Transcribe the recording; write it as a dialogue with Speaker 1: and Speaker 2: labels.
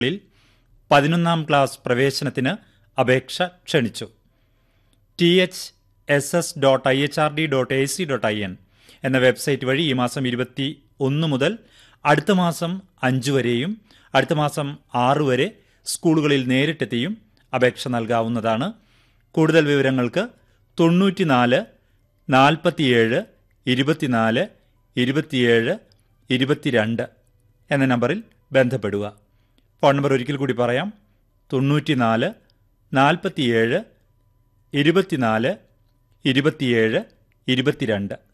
Speaker 1: ിൽ പതിനൊന്നാം ക്ലാസ് പ്രവേശനത്തിന് അപേക്ഷ ക്ഷണിച്ചു T H S S dot I H R D dot A C dot I N എന്ന വെബ്സൈറ്റ് വഴി ഈ മാസം ഇരുപത്തി ഒന്ന് മുതൽ അടുത്ത മാസം അഞ്ച് വരെയും അടുത്ത മാസം ആറ് വരെ സ്കൂളുകളിൽ നേരിട്ടെത്തിയും അപേക്ഷ നൽകാവുന്നതാണ് കൂടുതൽ വിവരങ്ങൾക്ക് തൊണ്ണൂറ്റിനാല് നാൽപ്പത്തിയേഴ് ഇരുപത്തിനാല് ഇരുപത്തിയേഴ് ഇരുപത്തിരണ്ട് എന്ന നമ്പറിൽ ബന്ധപ്പെടുക ഫോൺ നമ്പർ ഒരിക്കൽ കൂടി പറയാം തൊണ്ണൂറ്റിനാല് നാൽപ്പത്തിയേഴ് ഇരുപത്തിനാല് ഇരുപത്തിയേഴ് ഇരുപത്തിരണ്ട്